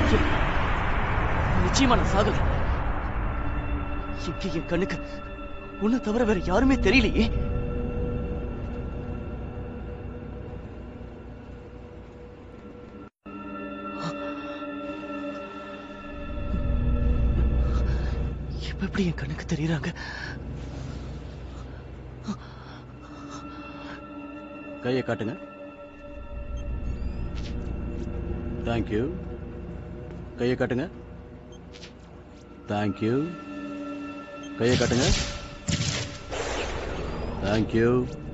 நிச்சயமா நான் சாகல இங்க என் கண்ணுக்கு உன்னை தவிர வேற யாருமே தெரியலையே இப்ப எப்படி என் கண்ணுக்கு தெரியறாங்க கையை காட்டுங்க தேங்க்யூ கையை காட்டுங்க தேங்க்யூ கையை காட்டுங்க தேங்க்யூ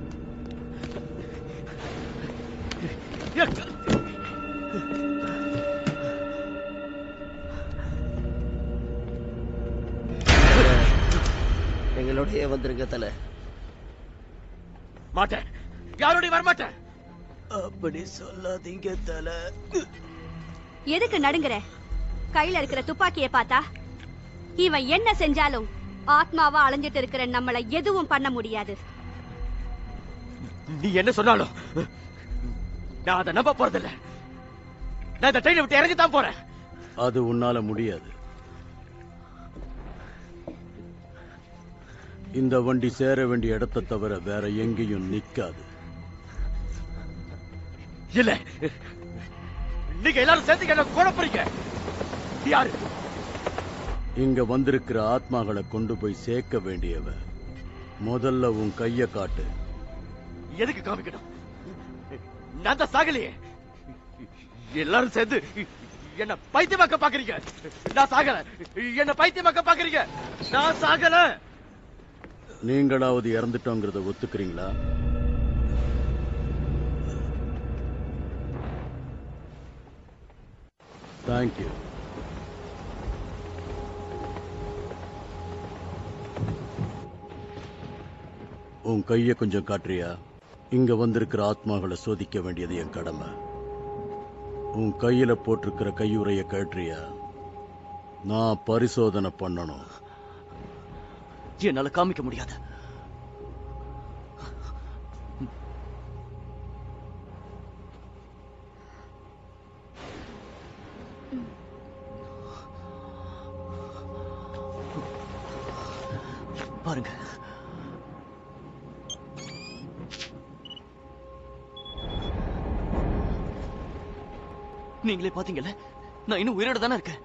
எங்களோடய வந்துருங்க தல மாட்டேன் யாரோடய வரமாட்டேன் அப்படி சொல்லாதீங்க தல எதுக்கு நடுங்குற கையில இருக்கிற துப்பாக்கிய பார்த்தா இவன் என்ன செஞ்சாலும் ஆத்மாவா அலைஞ்சிட்டு இருக்கிற நம்மள எதுவும் பண்ண முடியாது நீ என்ன சொன்னாலும் நான் அதை நம்ப போறதில்ல நான் இந்த ட்ரெயினை விட்டு இறங்கி தான் போறேன் அது உன்னால முடியாது இந்த வண்டி சேர வேண்டிய இடத்தை தவிர வேற எங்கேயும் நிக்காது இல்ல நீங்க எல்லாரும் சேர்த்து என்ன குழப்பறீங்க யாரு இங்க வந்திருக்கிற ஆத்மாக்களை கொண்டு போய் சேர்க்க வேண்டியவ முதல்ல உன் கைய காட்டு எதுக்கு காமிக்கணும் நான் தான் சாகலையே எல்லாரும் சேர்ந்து என்ன பைத்தியமாக்க பாக்குறீங்க நான் சாகல என்ன பைத்தியமாக்க பாக்குறீங்க நான் சாகல நீங்களாவது இறந்துட்டோங்கிறத ஒத்துக்கிறீங்களா தேங்க்யூ உன் கைய கொஞ்சம் காட்டுறியா இங்க வந்திருக்கிற ஆத்மாக்களை சோதிக்க வேண்டியது என் கடமை உன் கையில போட்டிருக்கிற கையுறைய கழற்றியா நான் பரிசோதனை பண்ணணும் என்னால காமிக்க முடியாது பாருங்க நீங்களே பாத்தீங்கல்ல நான் இன்னும் உயிரோட தானே இருக்கேன்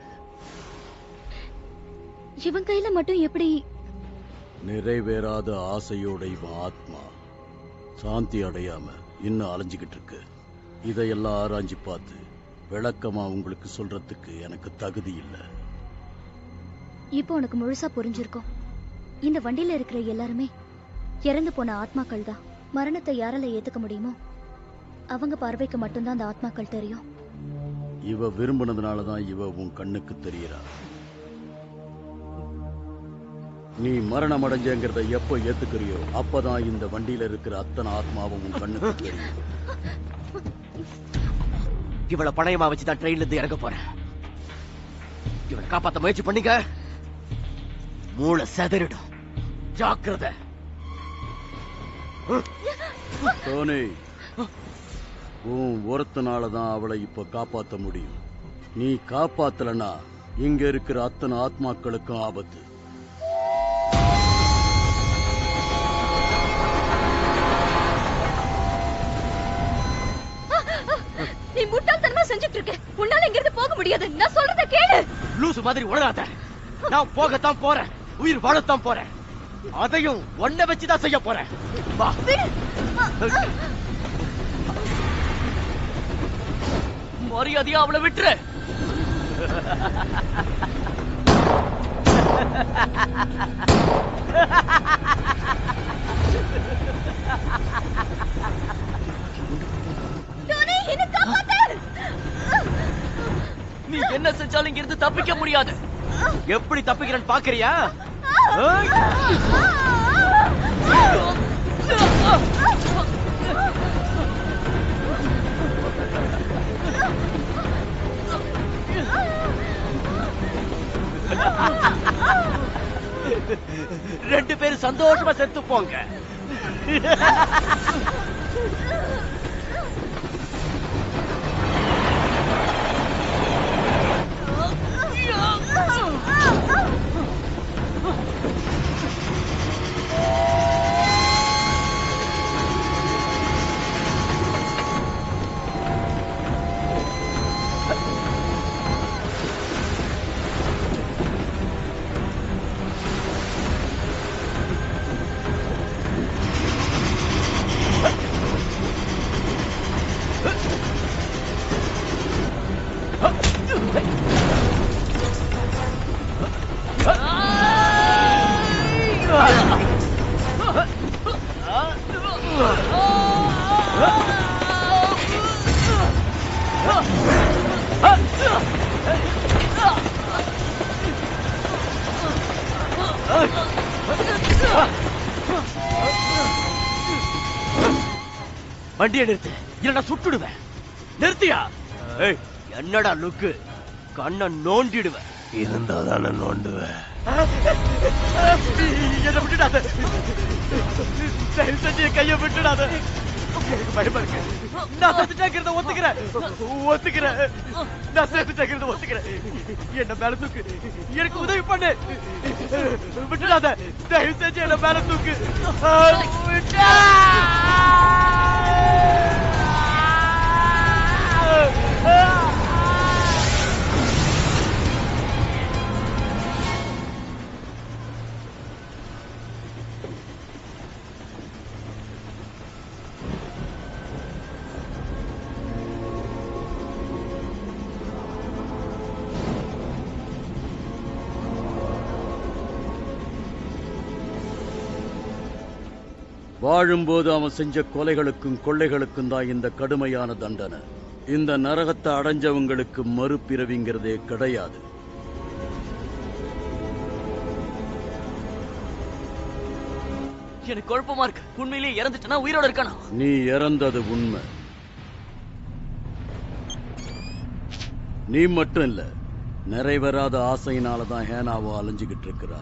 இவன் கையில மட்டும் எப்படி நிறைவேறாத ஆசையோட இவன் ஆத்மா சாந்தி அடையாம இன்னும் அலைஞ்சுகிட்டு இருக்கு இதையெல்லாம் ஆராய்ஞ்சு பார்த்து விளக்கமா உங்களுக்கு சொல்றதுக்கு எனக்கு தகுதி இல்லை இப்போ உனக்கு முழுசா புரிஞ்சிருக்கும் இந்த வண்டியில இருக்கிற எல்லாருமே இறந்து போன ஆத்மாக்கள் தான் மரணத்தை யாரால ஏத்துக்க முடியுமோ அவங்க பார்வைக்கு மட்டும்தான் அந்த ஆத்மாக்கள் தெரியும் இவ விரும்பினதுனால தான் இவ உன் கண்ணுக்கு தெரியறா நீ மரணம் அடைஞ்சங்கிறத எப்போ ஏத்துக்கிறியோ அப்பதான் இந்த வண்டியில இருக்கிற அத்தனை ஆத்மாவும் உன் கண்ணுக்கு தெரியும் இவள பணயமா வச்சு தான் ட்ரெயின்ல இருந்து இறங்க போறேன் இவளை காப்பாத்த முயற்சி பண்ணீங்க மூளை செதறிடும் ஜாக்கிரதை டோனி உன் ஒருத்தனால தான் அவளை இப்ப காப்பாத்த முடியும் நீ காப்பாத்தலனா இங்க இருக்கிற அத்தனை ஆத்மாக்களுக்கும் ஆபத்து நீ முட்டாள்தனமா செஞ்சுட்டு இருக்க உன்னால இங்க இருந்து போக முடியாது நான் சொல்றத கேளு லூசு மாதிரி உளராத நான் போகத்தான் போறேன் உயிர் வாழத்தான் போறேன் அதையும் ஒன்ன வச்சுதான் செய்ய போறேன் வா மரியாதையா அவளை விட்டுரு டோனி என்ன காப்பாத்து நீ என்ன செஞ்சாலும் இங்க இருந்து தப்பிக்க முடியாது எப்படி தப்பிக்கிறேன்னு பாக்குறியா ஏய்! ரெண்டு பேரும் சந்தோஷமா செத்து போங்க வண்டியை நிறுத்து இல்ல சுட்டுடுவேன் நிறுத்தியா ஏய், என்னடா லுக்கு கண்ணை நோண்டிடுவேன் இருந்தா தானே நோண்டுவேன் என்ன விட்டுடாத தயவு செஞ்சு என் கையை விட்டுடாத எனக்கு பயமா இருக்கு நான் செத்துட்டாங்கிறத ஒத்துக்கிறேன் ஒத்துக்கிறேன் நான் செத்துட்டாங்கிறத ஒத்துக்கிறேன் என்ன மேல தூக்கு எனக்கு உதவி பண்ணு விட்டுடாத தயவு செஞ்சு என்ன மேல தூக்கு விட்டா வாழும்போது அவன் செஞ்ச கொலைகளுக்கும் கொள்ளைகளுக்கும் தான் இந்த கடுமையான தண்டனை இந்த நரகத்தை அடைஞ்சவங்களுக்கு மறுபிறவிங்கிறதே கிடையாது எனக்கு குழப்பமா இருக்கு உண்மையிலேயே இறந்துட்டனா உயிரோட இருக்கானா நீ இறந்தது உண்மை நீ மட்டும் இல்ல நிறைவேறாத ஆசையினால தான் ஹேனாவோ அலைஞ்சுகிட்டு இருக்கிறா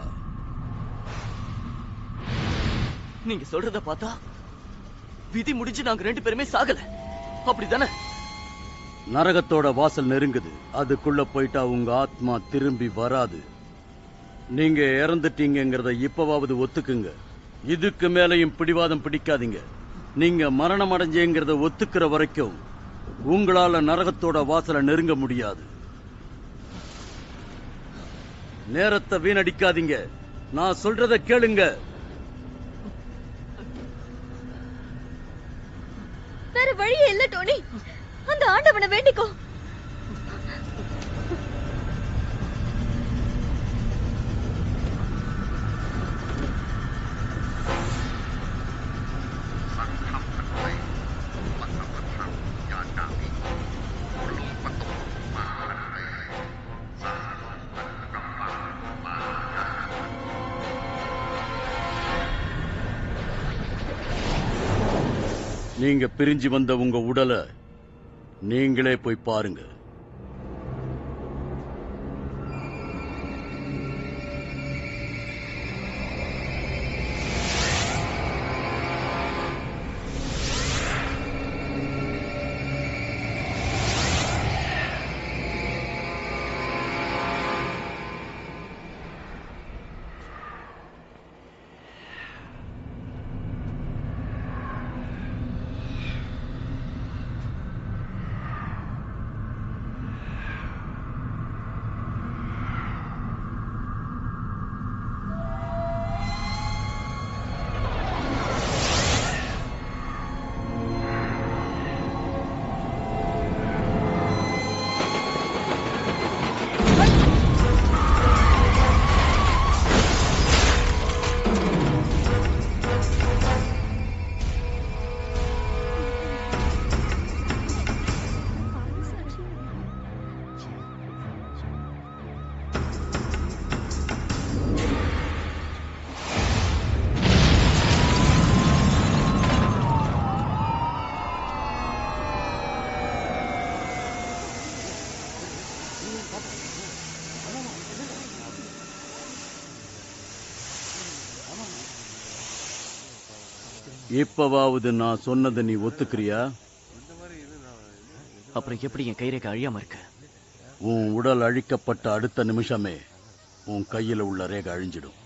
நீங்க சொல்றத பார்த்தா விதி முடிஞ்சு நாங்க ரெண்டு பேருமே சாகல அப்படிதானே நரகத்தோட வாசல் நெருங்குது அதுக்குள்ள போயிட்டா உங்க ஆத்மா திரும்பி வராது நீங்க இறந்துட்டீங்கங்கிறத இப்பவாவது ஒத்துக்குங்க இதுக்கு மேலையும் பிடிவாதம் பிடிக்காதீங்க நீங்க மரணம் அடைஞ்சேங்கிறத ஒத்துக்கிற வரைக்கும் உங்களால நரகத்தோட வாசலை நெருங்க முடியாது நேரத்தை வீணடிக்காதீங்க நான் சொல்றத கேளுங்க வேற வழியே இல்ல டோனி அந்த ஆண்டவனை வேண்டிக்கோ நீங்க பிரிஞ்சு வந்த உங்க உடலை நீங்களே போய் பாருங்க இப்பவாவது நான் சொன்னதை நீ ஒத்துக்கிறியா அப்புறம் எப்படி என் கைரேகை அழியாம இருக்கு உன் உடல் அழிக்கப்பட்ட அடுத்த நிமிஷமே உன் கையில உள்ள ரேகை அழிஞ்சிடும்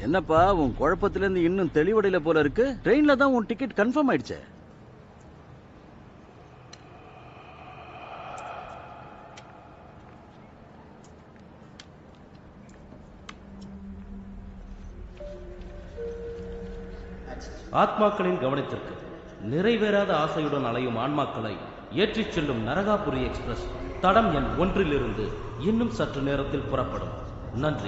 என்னப்பா உன் குழப்பத்துல இருந்து இன்னும் தெளிவடையில போல இருக்கு ட்ரெயின்ல தான் உன் டிக்கெட் கன்ஃபார்ம் ஆயிடுச்சே ஆத்மாக்களின் கவனத்திற்கு நிறைவேறாத ஆசையுடன் அலையும் ஆன்மாக்களை ஏற்றிச் செல்லும் நரகாபுரி எக்ஸ்பிரஸ் தடம் எண் ஒன்றிலிருந்து இன்னும் சற்று நேரத்தில் புறப்படும் நன்றி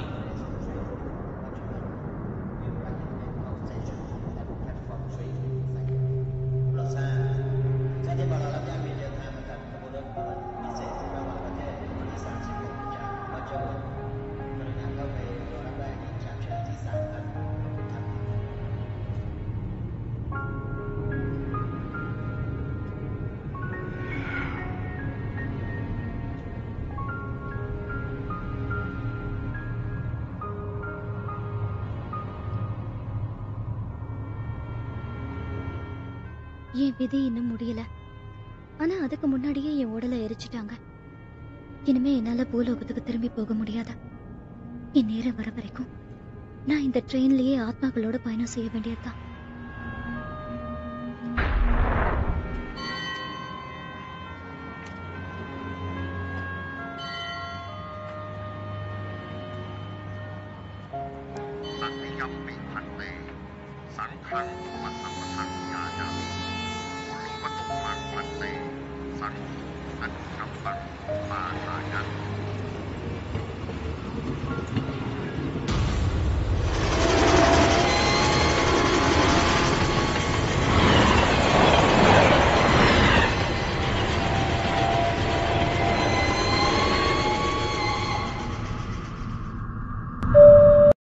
என் விதி இன்னும் முடியல ஆனா அதுக்கு முன்னாடியே என் உடலை எரிச்சிட்டாங்க இனிமே என்னால பூலோகத்துக்கு திரும்பி போக முடியாது என் நேரம் வர வரைக்கும் நான் இந்த ட்ரெயின்லயே ஆத்மாக்களோட பயணம் செய்ய வேண்டியதுதான் Tắt nhâm miệng thành tề Sẵn thân của mặt